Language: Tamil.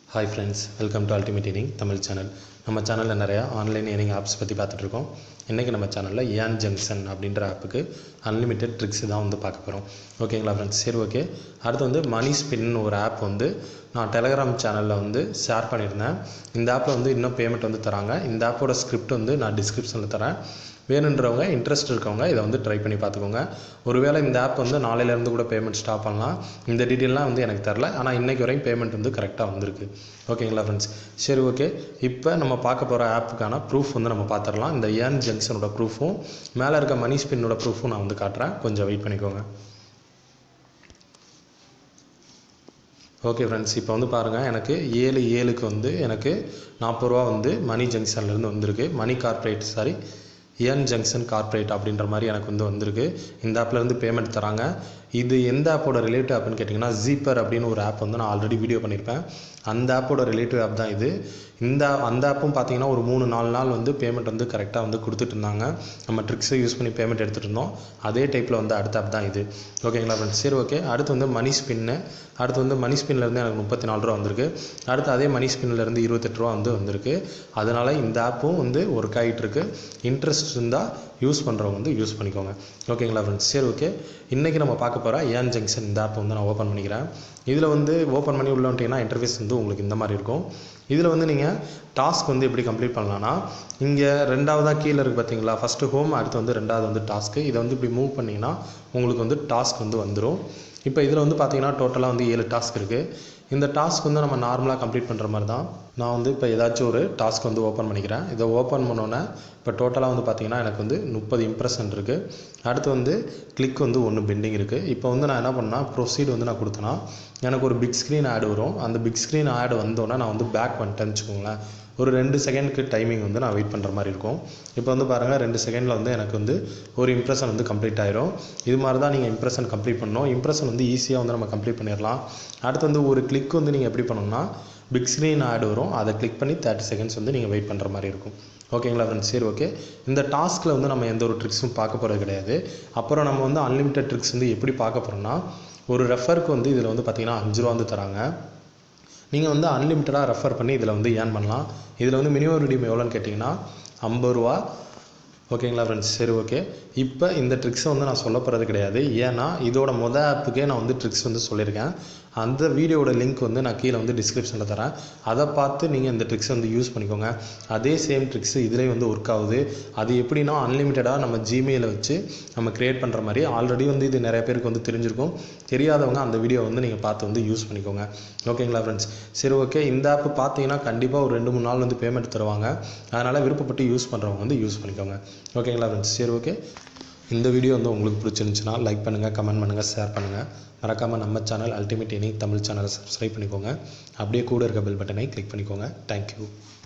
hi friends welcome to ultimate earning Tamil channel நம்ம சேனலில் நிறையா ஆன்லைன் ஏர்னிங் ஆப்ஸ் பற்றி பார்த்துட்ருக்கோம் இன்றைக்கி நம்ம சேனலில் ஏன் ஜங்ஷன் அப்படின்ற ஆப்புக்கு அன்லிமிட்டெட் ட்ரிக்ஸ் தான் வந்து பார்க்க போகிறோம் ஓகேங்களா ஃப்ரெண்ட்ஸ் சரி ஓகே அடுத்து வந்து மணி ஸ்பின் ஒரு ஆப் வந்து நான் டெலகிராம் சேனலில் வந்து ஷேர் பண்ணியிருந்தேன் இந்த ஆப்பில் வந்து இன்னும் பேமெண்ட் வந்து தராங்க இந்த ஆப்போட ஸ்கிரிப்ட் வந்து நான் டிஸ்கிரிப்ஷனில் தரேன் வேணுன்றவங்க இன்ட்ரெஸ்ட் இருக்கவங்க இதை வந்து ட்ரை பண்ணி பார்த்துக்கோங்க ஒருவேளை இந்த ஆப் வந்து நாளையிலேருந்து கூட பேமெண்ட் ஸ்டாப் பண்ணலாம் இந்த டீட்டெயிலாம் வந்து எனக்கு தெரில ஆனால் இன்றைக்கி வரையும் பேமெண்ட் வந்து கரெக்டாக வந்திருக்கு ஓகேங்களா ஃப்ரெண்ட்ஸ் சரி ஓகே இப்போ நம்ம பார்க்க போகிற ஆப்புக்கான ப்ரூஃப் வந்து நம்ம பார்த்துடலாம் இந்த ஏன் ஜங்ஷனோட ப்ரூஃபும் மேலே இருக்க மணி ஸ்பின்னோட ப்ரூஃபும் நான் வந்து காட்டுறேன் கொஞ்சம் வெயிட் பண்ணிக்கோங்க ஓகே ஃப்ரெண்ட்ஸ் இப்போ வந்து பாருங்கள் எனக்கு ஏழு ஏழுக்கு வந்து எனக்கு நாற்பது ரூபா வந்து மணி ஜங்ஷன்லேருந்து வந்திருக்கு மணி கார்ப்பரேட் சாரி ஏன் ஜங்ஷன் கார்ப்பரேட் அப்படின்ற மாதிரி எனக்கு வந்து வந்திருக்கு இந்த ஆப்லேருந்து பேமெண்ட் தராங்க இது எந்த ஆப்போட ரிலேட்டிவ் ஆப்னு கேட்டிங்கன்னா ஜீப்பர் அப்படின்னு ஒரு ஆப் வந்து நான் ஆல்ரெடி வீடியோ பண்ணியிருப்பேன் அந்த ஆப்போட ரிலேட்டிவ் ஆப் தான் இது இந்த அந்த ஆப்பும் பார்த்தீங்கன்னா ஒரு மூணு நாலு நாள் வந்து பேமெண்ட் வந்து கரெக்டாக வந்து கொடுத்துட்டு இருந்தாங்க நம்ம ட்ரிக்ஸை யூஸ் பண்ணி பேமெண்ட் எடுத்துகிட்டு இருந்தோம் அதே டைப்பில் வந்து அடுத்த ஆப் தான் இது ஓகேங்களா ஃப்ரெண்ட்ஸ் சரி ஓகே அடுத்து வந்து மணி ஸ்பின்னு அடுத்து வந்து மணி ஸ்பின்லேருந்து எனக்கு முப்பத்தி நாலு ரூபா வந்திருக்கு அடுத்து அதே மணி ஸ்பின்லேருந்து இருபத்தெட்டு ரூபா வந்து வந்திருக்கு அதனால் இந்த ஆப்பும் வந்து ஒர்க் ஆகிட்டு இருக்கு இன்ட்ரெஸ்ட் இருந்தால் யூஸ் பண்ணுறவங்க வந்து யூஸ் பண்ணிக்கோங்க ஓகேங்களா ஃப்ரெண்ட்ஸ் சரி ஓகே இன்றைக்கி நம்ம பார்க்க போகிற ஏன் ஜங்ஷன் இந்த ஆப் வந்து நான் ஓப்பன் பண்ணிக்கிறேன் இதில் வந்து ஓப்பன் பண்ணி உள்ள வந்துட்டிங்கன்னா இன்டர்ஃபேஸ் வந்து உங்களுக்கு இந்த மாதிரி இருக்கும் இதில் வந்து நீங்கள் டாஸ்க் வந்து எப்படி கம்ப்ளீட் பண்ணலான்னா இங்கே ரெண்டாவதாக கீழே இருக்குது பார்த்தீங்களா ஃபஸ்ட்டு ஹோம் அடுத்து வந்து ரெண்டாவது வந்து டாஸ்க்கு இதை வந்து இப்படி மூவ் பண்ணிங்கன்னா உங்களுக்கு வந்து டாஸ்க் வந்து வந்துடும் இப்போ இதில் வந்து பார்த்தீங்கன்னா டோட்டலாக வந்து ஏழு டாஸ்க் இருக்குது இந்த டாஸ்க் வந்து நம்ம நார்மலாக கம்ப்ளீட் பண்ணுற மாதிரி தான் நான் வந்து இப்போ ஏதாச்சும் ஒரு டாஸ்க் வந்து ஓப்பன் பண்ணிக்கிறேன் இதை ஓப்பன் பண்ணோன்னே இப்போ டோட்டலாக வந்து பார்த்தீங்கன்னா எனக்கு வந்து முப்பது இம்ப்ரெஷன் இருக்குது அடுத்து வந்து கிளிக் வந்து ஒன்று பெண்டிங் இருக்குது இப்போ வந்து நான் என்ன பண்ணால் ப்ரொசீட் வந்து நான் கொடுத்தேன்னா எனக்கு ஒரு பிக் ஸ்க்ரீன் ஆட் வரும் அந்த பிக் ஸ்க்ரீன் ஆட் வந்தோன்னே நான் வந்து பேக் வந்துட்டேன்னு வச்சுக்கோங்களேன் ஒரு ரெண்டு செகண்ட்க்கு டைமிங் வந்து நான் வெயிட் பண்ணுற மாதிரி இருக்கும் இப்போ வந்து பாருங்கள் ரெண்டு செகண்டில் வந்து எனக்கு வந்து ஒரு இம்ப்ரெஷன் வந்து கம்ப்ளீட் ஆயிரும் இது மாதிரி தான் நீங்கள் இம்ப்ரெஷன் கம்ப்ளீட் பண்ணணும் இம்ப்ரெஷன் வந்து ஈஸியாக வந்து நம்ம கம்ப்ளீட் பண்ணிடலாம் அடுத்து வந்து ஒரு கிளிக் வந்து நீங்கள் எப்படி பண்ணணும்னா பிக் ஸ்க்ரீன் ஆட் வரும் அதை கிளிக் பண்ணி தேர்ட்டி செகண்ட்ஸ் வந்து நீங்கள் வெயிட் பண்ணுற மாதிரி இருக்கும் ஓகேங்களா ஃப்ரெண்ட்ஸ் சரி ஓகே இந்த டாஸ்கில் வந்து நம்ம எந்த ஒரு ட்ரிக்ஸும் பார்க்க போகிறது கிடையாது அப்புறம் நம்ம வந்து அன்லிமிட்டட் ட்ரிக்ஸ் வந்து எப்படி பார்க்க போகிறோம்னா ஒரு ரெஃபருக்கு வந்து இதில் வந்து பார்த்திங்கன்னா அஞ்சு ரூபா வந்து தராங்க நீங்கள் வந்து அன்லிமிட்டடாக ரெஃபர் பண்ணி இதில் வந்து ஏர்ன் பண்ணலாம் இதில் வந்து மினிமம் ரெடியூம் எவ்வளோன்னு கேட்டிங்கன்னா ஐம்பது ரூபா ஓகேங்களா ஃப்ரெண்ட்ஸ் சரி ஓகே இப்போ இந்த ட்ரிக்ஸை வந்து நான் சொல்ல போகிறது கிடையாது ஏன்னா இதோட மொதல் ஆப்புக்கே நான் வந்து ட்ரிக்ஸ் வந்து சொல்லியிருக்கேன் அந்த வீடியோட லிங்க் வந்து நான் கீழே வந்து டிஸ்கிரிப்ஷனில் தரேன் அதை பார்த்து நீங்கள் இந்த ட்ரிக்ஸை வந்து யூஸ் பண்ணிக்கோங்க அதே சேம் ட்ரிக்ஸ் இதுலேயும் வந்து ஒர்க் ஆகுது அது எப்படின்னா அன்லிமிட்டடாக நம்ம ஜிமெயிலை வச்சு நம்ம க்ரியேட் பண்ணுற மாதிரி ஆல்ரெடி வந்து இது நிறைய பேருக்கு வந்து தெரிஞ்சிருக்கும் தெரியாதவங்க அந்த வீடியோ வந்து நீங்கள் பார்த்து வந்து யூஸ் பண்ணிக்கோங்க ஓகேங்களா ஃப்ரெண்ட்ஸ் சரி ஓகே இந்த ஆப் பார்த்தீங்கன்னா கண்டிப்பாக ஒரு ரெண்டு மூணு நாள் வந்து பேமெண்ட் தருவாங்க அதனால் விருப்பப்பட்டு யூஸ் பண்ணுறவங்க வந்து யூஸ் பண்ணிக்கோங்க ஓகேங்களா ஃப்ரெண்ட்ஸ் சரி ஓகே இந்த வீடியோ வந்து உங்களுக்கு பிடிச்சிருந்துச்சுன்னா லைக் பண்ணுங்கள் கமெண்ட் பண்ணுங்கள் ஷேர் பண்ணுங்கள் மறக்காமல் நம்ம சேனல் அல்டிமேட் ஏனிங் தமிழ் சேனலை சப்ஸ்கிரைப் பண்ணிக்கோங்க அப்படியே கூட இருக்க பெல் பட்டனை கிளிக் பண்ணிக்கோங்க தேங்க்யூ